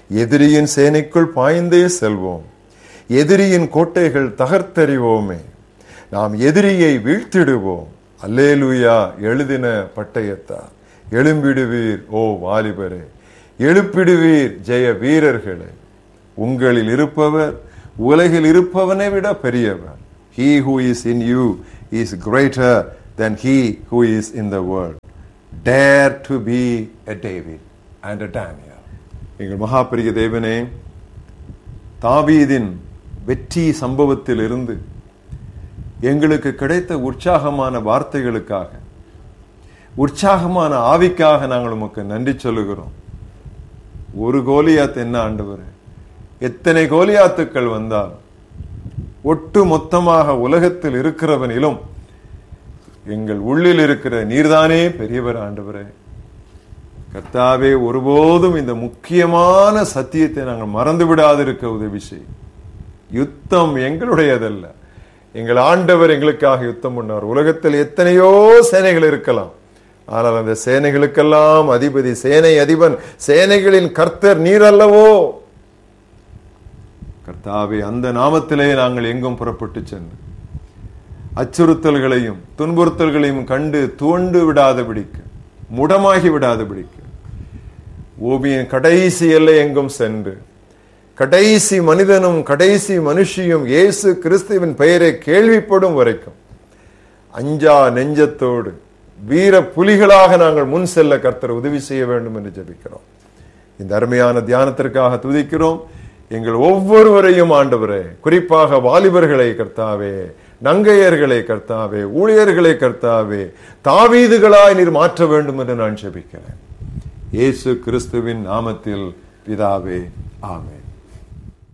எதிரியின் சேனைக்குள் பாய்ந்தே செல்வோம் எதிரியின் கோட்டைகள் தகர்த்தெறிவோமே நாம் எதிரியை வீழ்த்திடுவோம் அல்லேலூயா எழுதின பட்டயத்தார் எழும்பிடுவீர் ஓ வாலிபரே எழுப்பிடுவீர் ஜெய வீரர்களே உங்களில் இருப்பவர் உலகில் இருப்பவனை விட பெரியவர் he who is in you is greater than he who is in the world dare to be a david and a daniel எங்கள் மகாபிரிய தேவனே தாவீதின் வெற்றி சம்பவத்தில் இருந்து எங்களுக்கு கிடைத்த உற்சாகமான வார்த்தைகளுக்காக உற்சாகமான ஆவிக்காக நாங்கள் உமக்கு நன்றி சொல்லுகிறோம் ஒரு கோலியாத் என்ன ஆண்டவர் எத்தனை கோலியாத்துக்கள் வந்தால் ஒட்டு மொத்தமாக உலகத்தில் இருக்கிறவனிலும் எங்கள் உள்ளில் இருக்கிற நீர்தானே பெரியவர் ஆண்டவரே கர்த்தாவே ஒருபோதும் இந்த முக்கியமான சத்தியத்தை நாங்கள் மறந்து விடாதிருக்க உதவி செய் யுத்தம் எங்களுடையதல்ல எங்கள் ஆண்டவர் எங்களுக்காக யுத்தம் பண்ணார் உலகத்தில் எத்தனையோ சேனைகள் இருக்கலாம் ஆனால் அந்த சேனைகளுக்கெல்லாம் அதிபதி சேனை அதிபன் சேனைகளின் கர்த்தர் நீர் அல்லவோ கர்த்தாவே அந்த நாமத்திலே நாங்கள் எங்கும் புறப்பட்டு சென்று அச்சுறுத்தல்களையும் துன்புறுத்தல்களையும் கண்டு துவண்டு விடாதபடிக்கு முடமாகி விடாதபடிக்கு ஓவியின் கடைசி எல்லை எங்கும் சென்று கடைசி மனிதனும் கடைசி மனுஷியும் இயேசு கிறிஸ்துவின் பெயரை கேள்விப்படும் வரைக்கும் அஞ்சா நெஞ்சத்தோடு வீர புலிகளாக நாங்கள் முன் செல்ல கர்த்தர் உதவி செய்ய வேண்டும் என்று ஜெபிக்கிறோம் இந்த அருமையான தியானத்திற்காக துதிக்கிறோம் எங்கள் ஒவ்வொருவரையும் ஆண்டவரே குறிப்பாக வாலிபர்களை கர்த்தாவே நங்கையர்களை கர்த்தாவே ஊழியர்களை கர்த்தாவே தாவீதுகளாய் நீர் மாற்ற வேண்டும் என்று நான் ஜெபிக்கிறேன் இயேசு கிறிஸ்துவின் நாமத்தில் பிதாவே ஆமென்